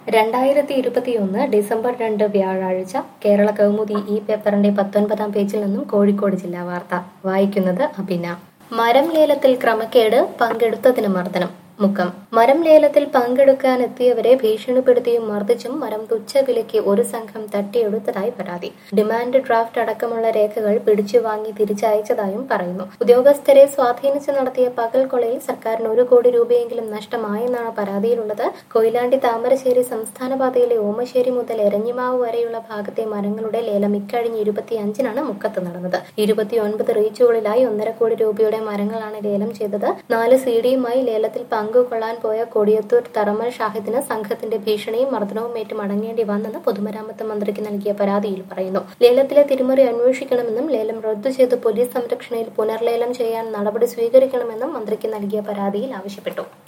രണ്ടായിരത്തി ഇരുപത്തിയൊന്ന് ഡിസംബർ രണ്ട് വ്യാഴാഴ്ച കേരള കൗമുദി ഈ പേപ്പറിന്റെ പത്തൊൻപതാം പേജിൽ നിന്നും കോഴിക്കോട് ജില്ലാ വാർത്ത വായിക്കുന്നത് അഭിന മരം ലേലത്തിൽ ക്രമക്കേട് പങ്കെടുത്തതിന് മർദ്ദനം മുക്കം മരം ലേലത്തിൽ പങ്കെടുക്കാനെത്തിയവരെ ഭീഷണിപ്പെടുത്തിയും മർദ്ദിച്ചും മരം തുച്ഛവിലയ്ക്ക് ഒരു സംഘം തട്ടിയെടുത്തതായി പരാതി ഡിമാൻഡ് ഡ്രാഫ്റ്റ് അടക്കമുള്ള രേഖകൾ പിടിച്ചു വാങ്ങി തിരിച്ചയച്ചതായും പറയുന്നു ഉദ്യോഗസ്ഥരെ സ്വാധീനിച്ച് നടത്തിയ പകൽ കൊലയിൽ സർക്കാരിന് ഒരു കോടി രൂപയെങ്കിലും നഷ്ടമായെന്നാണ് പരാതിയിലുള്ളത് കൊയിലാണ്ടി താമരശ്ശേരി സംസ്ഥാന പാതയിലെ ഓമശ്ശേരി മുതൽ എരഞ്ഞിമാവ് വരെയുള്ള ഭാഗത്തെ മരങ്ങളുടെ ലേലം ഇക്കഴിഞ്ഞ ഇരുപത്തിയഞ്ചിനാണ് മുക്കത്ത് നടന്നത് ഇരുപത്തിയൊൻപത് റീച്ചുകളിലായി ഒന്നര കോടി രൂപയുടെ മരങ്ങളാണ് ലേലം ചെയ്തത് നാല് സി ഡിയുമായി ലേലത്തിൽ പങ്കുകൊള്ളാൻ പോയ കൊടിയത്തൂർ തറമൽ ഷാഹിദിന് സംഘത്തിന്റെ ഭീഷണിയും മർദ്ദനവും ഏറ്റ് മടങ്ങേണ്ടി വന്നെന്ന് പൊതുമരാമത്ത് മന്ത്രിക്ക് നൽകിയ പരാതിയിൽ പറയുന്നു ലേലത്തിലെ തിരിമറി അന്വേഷിക്കണമെന്നും ലേലം റദ്ദു ചെയ്ത് പോലീസ് സംരക്ഷണയിൽ പുനർലേലം ചെയ്യാൻ നടപടി സ്വീകരിക്കണമെന്നും മന്ത്രിക്ക് നൽകിയ പരാതിയിൽ ആവശ്യപ്പെട്ടു